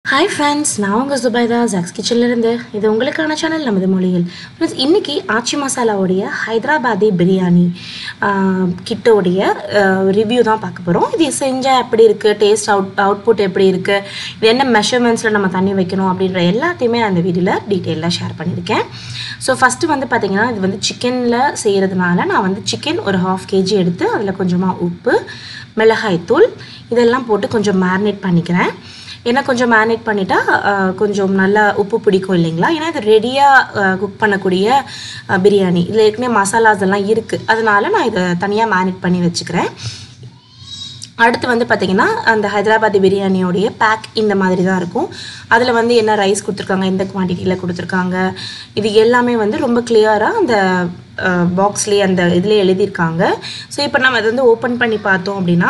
hi friends நான் உங்கள் Zubaida Jacks கிச்சன்லேருந்து இது உங்களுக்கான சேனல் நமது மொழிகள் ஃப்ரெண்ட்ஸ் இன்றைக்கி ஆச்சி மசாலாவுடைய ஹைதராபாதி பிரியாணி ஆஹ், கிட்டோடைய ரிவ்யூ தான் பார்க்க போகிறோம் இது செஞ்சால் எப்படி இருக்குது டேஸ்ட் அவுட் அவுட்புட் எப்படி இருக்குது இது என்ன மெஷர்மெண்ட்ஸில் நம்ம தண்ணி வைக்கணும் அப்படின்ற எல்லாத்தையுமே அந்த வீடியோவில் டீட்டெயிலாக ஷேர் பண்ணியிருக்கேன் ஸோ ஃபஸ்ட்டு வந்து பார்த்திங்கன்னா இது வந்து சிக்கனில் செய்கிறதுனால நான் வந்து சிக்கன் ஒரு ஹாஃப் கேஜி எடுத்து அதில் கொஞ்சமாக உப்பு மிளகாய்த்தூள் இதெல்லாம் போட்டு கொஞ்சம் மேரினேட் பண்ணிக்கிறேன் ஏன்னா கொஞ்சம் மேரினேட் பண்ணிட்டா ஆஹ், கொஞ்சம் நல்லா உப்பு பிடிக்கும் இல்லைங்களா ஏன்னா இது ரெடியாக குக் பண்ணக்கூடிய ஆஹ், பிரியாணி இதில் ஏற்கனவே மசாலாஸ் எல்லாம் இருக்குது அதனால நான் இதை தனியாக மேரினேட் பண்ணி வச்சுக்கிறேன் அடுத்து வந்து பார்த்திங்கன்னா அந்த ஹைதராபாதி பிரியாணியோடைய பேக் இந்த மாதிரி தான் இருக்கும் அதில் வந்து என்ன ரைஸ் கொடுத்துருக்காங்க எந்த குவான்டிட்டியில் கொடுத்துருக்காங்க இது எல்லாமே வந்து ரொம்ப கிளியராக அந்த பாக்ஸ்லேயே அந்த இதில் எழுதியிருக்காங்க ஸோ இப்போ நம்ம அதை வந்து ஓப்பன் பண்ணி பார்த்தோம் அப்படின்னா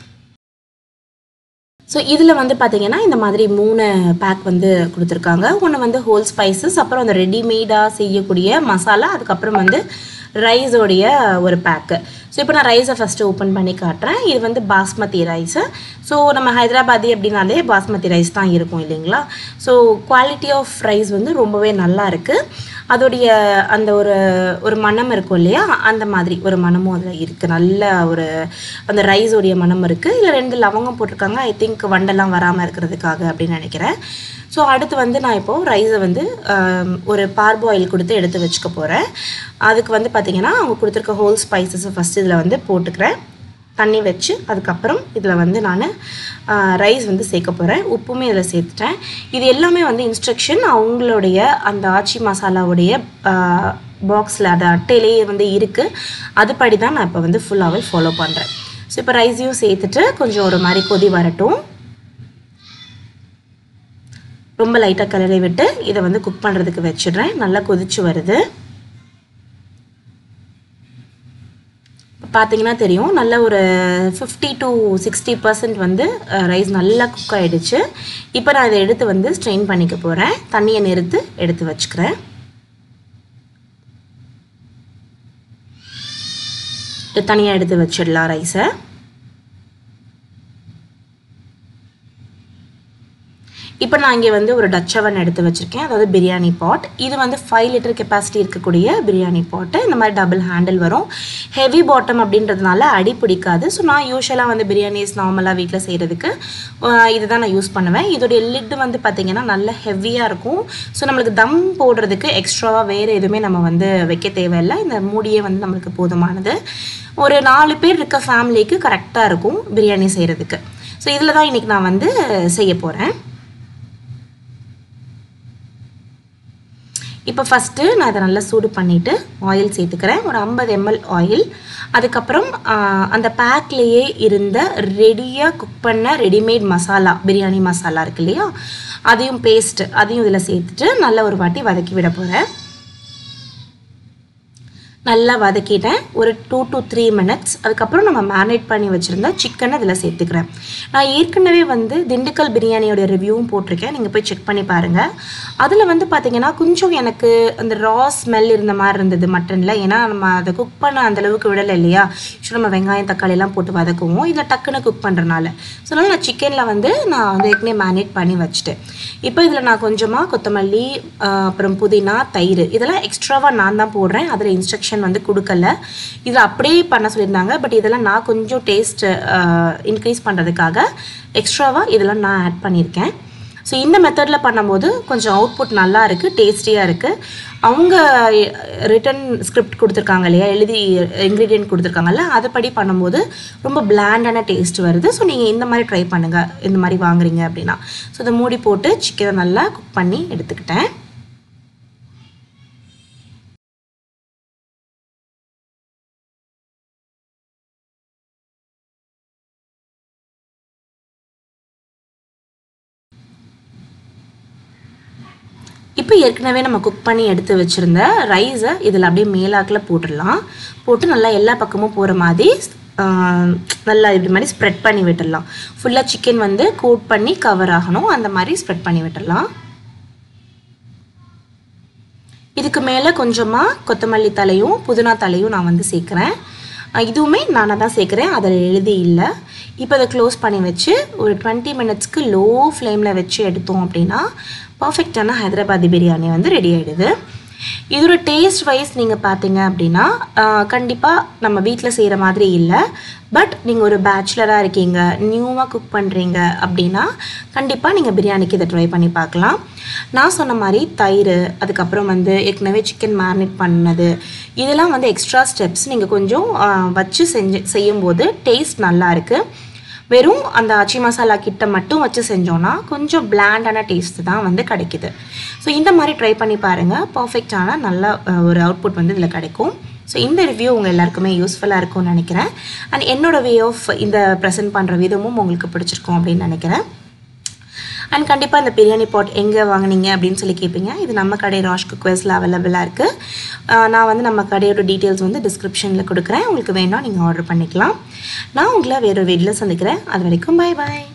ஸோ இதில் வந்து பார்த்தீங்கன்னா இந்த மாதிரி மூணு பேக் வந்து கொடுத்துருக்காங்க ஒன்று வந்து ஹோல் ஸ்பைசஸ் அப்புறம் அந்த ரெடிமேடாக செய்யக்கூடிய மசாலா அதுக்கப்புறம் வந்து ரைஸோடைய ஒரு பேக்கு ஸோ இப்போ நான் ரைஸை ஃபஸ்ட்டு ஓப்பன் பண்ணி காட்டுறேன் இது வந்து பாஸ்மதி ரைஸு ஸோ நம்ம ஹைதராபாதி அப்படின்னாலே பாஸ்மதி ரைஸ் தான் இருக்கும் இல்லைங்களா ஸோ குவாலிட்டி ஆஃப் ரைஸ் வந்து ரொம்பவே நல்லா இருக்குது அதோடைய அந்த ஒரு ஒரு மனம் இருக்கும் இல்லையா அந்த மாதிரி ஒரு மனமும் அதில் இருக்குது நல்ல ஒரு அந்த ரைஸோடைய மனம் இருக்குது இதில் ரெண்டு லவங்கம் போட்டிருக்காங்க ஐ திங்க் வண்டெல்லாம் வராமல் இருக்கிறதுக்காக அப்படின்னு நினைக்கிறேன் ஸோ அடுத்து வந்து நான் இப்போது ரைஸை வந்து ஆம், ஒரு பார்பாயில் கொடுத்து எடுத்து வச்சுக்க போகிறேன் அதுக்கு வந்து பார்த்திங்கன்னா அவங்க கொடுத்துருக்க ஹோல் ஸ்பைசஸை ஃபஸ்ட்டு இதில் வந்து போட்டுக்கிறேன் தண்ணி வச்சு அதுக்கப்புறம் இதில் வந்து நான் ரைஸ் வந்து சேர்க்க போகிறேன் உப்புமே இதில் சேர்த்துட்டேன் இது எல்லாமே வந்து இன்ஸ்ட்ரக்ஷன் அவங்களுடைய அந்த ஆச்சி மசாலாவுடைய பாக்ஸில் அது அட்டையிலேயே வந்து இருக்குது அதுபடி தான் நான் இப்போ வந்து ஃபுல்லாகவே ஃபாலோ பண்ணுறேன் ஸோ இப்போ ரைஸையும் சேர்த்துட்டு கொஞ்சம் ஒரு மாதிரி கொதி வரட்டும் ரொம்ப லைட்டாக கிளறி விட்டு இதை வந்து குக் பண்ணுறதுக்கு வச்சிடுறேன் நல்லா கொதிச்சு வருது இப்போ பார்த்தீங்கன்னா தெரியும் நல்ல ஒரு ஃபிஃப்டி டு சிக்ஸ்டி பர்சன்ட் வந்து ரைஸ் நல்லா குக் ஆகிடுச்சு இப்போ நான் இதை எடுத்து வந்து ஸ்ட்ரெயின் பண்ணிக்க போகிறேன் தண்ணியை நிறுத்து எடுத்து வச்சுக்கிறேன் இது தனியாக எடுத்து வச்சிடலாம் ரைஸை இப்போ நான் இங்கே வந்து ஒரு டச் அவன் எடுத்து வச்சுருக்கேன் அதாவது பிரியாணி பாட் இது வந்து ஃபைவ் லிட்டர் கெப்பாசிட்டி இருக்கக்கூடிய பிரியாணி பாட்டு இந்த மாதிரி டபுள் ஹேண்டில் வரும் ஹெவி பாட்டம் அப்படின்றதுனால அடி பிடிக்காது ஸோ நான் யூஸ்வலாக வந்து பிரியாணிஸ் நார்மலாக வீட்டில் செய்கிறதுக்கு இதுதான் நான் யூஸ் பண்ணுவேன் இதோடைய லிட்டு வந்து பார்த்திங்கன்னா நல்ல ஹெவியாக இருக்கும் ஸோ நம்மளுக்கு தம் போடுறதுக்கு எக்ஸ்ட்ராவாக வேறு எதுவுமே நம்ம வந்து வைக்க தேவையில்லை இந்த மூடியே வந்து நம்மளுக்கு போதுமானது ஒரு நாலு பேர் இருக்க ஃபேமிலிக்கு கரெக்டாக இருக்கும் பிரியாணி செய்கிறதுக்கு ஸோ இதில் தான் இன்றைக்கி நான் வந்து செய்ய போகிறேன் இப்போ ஃபஸ்ட்டு நான் இதை நல்லா சூடு பண்ணிவிட்டு ஆயில் சேர்த்துக்கிறேன் ஒரு ஐம்பது எம்எல் ஆயில் அதுக்கப்புறம் ஆஹ், அந்த பேக்லேயே இருந்த ரெடியாக குக் பண்ண ரெடிமேட் மசாலா பிரியாணி மசாலா இருக்கு இல்லையா அதையும் பேஸ்ட் அதையும் இதில் சேர்த்துட்டு நல்லா ஒரு வாட்டி வதக்கி விட போகிறேன் நல்லா வதக்கிட்டேன் ஒரு டூ டு த்ரீ மினிட்ஸ் அதுக்கப்புறம் நம்ம மேரினேட் பண்ணி வச்சுருந்த சிக்கனை இதில் சேர்த்துக்கிறேன் நான் ஏற்கனவே வந்து திண்டுக்கல் பிரியாணியோட ரிவ்யூவும் போட்டிருக்கேன் நீங்கள் போய் செக் பண்ணி பாருங்கள் அதில் வந்து பார்த்தீங்கன்னா கொஞ்சம் எனக்கு அந்த ரா ஸ்மெல் இருந்த மாதிரி இருந்தது மட்டனில் ஏன்னா நம்ம அதை குக் பண்ண அந்த அளவுக்கு விடலை இல்லையா ஸோ நம்ம வெங்காயம் தக்காளி எல்லாம் போட்டு வதக்குவோம் இதில் டக்குன்னு குக் பண்ணுறனால ஸோ அதனால் நான் சிக்கனில் வந்து நான் வந்து ஏற்கனவே மேரினேட் பண்ணி வச்சுட்டேன் இப்போ இதில் நான் கொஞ்சமாக கொத்தமல்லி ஆஹ், அப்புறம் புதினா தயிர் இதெல்லாம் எக்ஸ்ட்ராவாக நான் தான் போடுறேன் அதில் இன்ஸ்ட்ரக்ஷன் வந்து கொடுக்கல இதில் அப்படியே பண்ண சொல்லியிருந்தாங்க பட் இதெல்லாம் நான் கொஞ்சம் டேஸ்ட் இன்க்ரீஸ் பண்ணுறதுக்காக எக்ஸ்ட்ராவாக இதெல்லாம் நான் ஆட் பண்ணியிருக்கேன் ஸோ இந்த மெத்தடில் பண்ணும்போது கொஞ்சம் அவுட்புட் நல்லா இருக்குது டேஸ்டியாக இருக்குது அவங்க ரிட்டன் ஸ்கிரிப்ட் கொடுத்துருக்காங்க இல்லையா எழுதி இன்க்ரீடியன்ட் கொடுத்துருக்காங்கல்ல அதுபடி பண்ணும்போது ரொம்ப பிளாண்டான டேஸ்ட் வருது ஸோ நீங்கள் இந்த மாதிரி ட்ரை பண்ணுங்கள் இந்த மாதிரி வாங்குறீங்க அப்படின்னா ஸோ இதை மூடி போட்டு சிக்கனை நல்லா குக் பண்ணி எடுத்துக்கிட்டேன் இப்போ ஏற்கனவே நம்ம குக் பண்ணி எடுத்து வச்சுருந்த ரைஸை இதில் அப்படியே மேலாக்கில் போட்டுடலாம் போட்டு நல்லா எல்லா பக்கமும் போகிற மாதிரி ஆஹ், நல்லா இப்படி மாதிரி ஸ்ப்ரெட் பண்ணி விட்டுடலாம் ஃபுல்லாக சிக்கன் வந்து கோட் பண்ணி கவர் ஆகணும் அந்த மாதிரி ஸ்ப்ரெட் பண்ணி விட்டுடலாம் இதுக்கு மேலே கொஞ்சமாக கொத்தமல்லி தலையும் புதினா தலையும் நான் வந்து சேர்க்குறேன் அஹ் இதுவுமே நானாக தான் சேர்க்குறேன் அதில் எழுதி இல்லை இப்போ அதை க்ளோஸ் பண்ணி வச்சு ஒரு டுவெண்ட்டி மினிட்ஸ்க்கு லோ ஃப்ளேமில் வச்சு எடுத்தோம் அப்படின்னா பர்ஃபெக்டான ஹைதராபாதி பிரியாணி வந்து ரெடி ஆகிடுது இதோட டேஸ்ட் வைஸ் நீங்கள் பார்த்தீங்க அப்படின்னா கண்டிப்பாக நம்ம வீட்டில் செய்கிற மாதிரி இல்லை பட் நீங்கள் ஒரு பேச்சுலராக இருக்கீங்க நியூவாக குக் பண்ணுறீங்க அப்படின்னா கண்டிப்பாக நீங்கள் பிரியாணிக்கு இதை ட்ரை பண்ணி பார்க்கலாம் நான் சொன்ன மாதிரி தயிர் அதுக்கப்புறம் வந்து ஏற்கனவே சிக்கன் மேரினேட் பண்ணது இதெல்லாம் வந்து எக்ஸ்ட்ரா ஸ்டெப்ஸ் நீங்கள் கொஞ்சம் ஆ, வச்சு செஞ்சு செய்யும்போது டேஸ்ட் நல்லா இருக்குது வெறும் அந்த அச்சி மசாலா கிட்ட மட்டும் வச்சு செஞ்சோன்னா கொஞ்சம் பிளாண்டான டேஸ்ட் தான் வந்து கிடைக்குது ஸோ இந்த மாதிரி ட்ரை பண்ணி பாருங்கள் பர்ஃபெக்டான நல்ல அஹ், ஒரு அவுட்புட் வந்து இதில் கிடைக்கும் ஸோ இந்த ரிவ்யூ உங்கள் எல்லாருக்குமே யூஸ்ஃபுல்லாக இருக்கும்னு நினைக்கிறேன் அண்ட் என்னோட வே ஆஃப் இந்த ப்ரெசென்ட் பண்ணுற விதமும் உங்களுக்கு பிடிச்சிருக்கும் அப்படின்னு நினைக்கிறேன் அண்ட் கண்டிப்பாக இந்த பிரியாணி பாட் எங்கே வாங்குனீங்க அப்படின்னு சொல்லி கேட்பீங்க இது நம்ம கடை ராஷ் குக்வேஸில் அவைலபிளாக இருக்குது நான் வந்து நம்ம கடையோட டீட்டெயில்ஸ் வந்து டிஸ்கிரிப்ஷனில் கொடுக்குறேன் உங்களுக்கு வேணால் நீங்கள் ஆர்டர் பண்ணிக்கலாம் நான் உங்களை வேறு வீட்டில் சந்திக்கிறேன் அது வரைக்கும் பை பாய்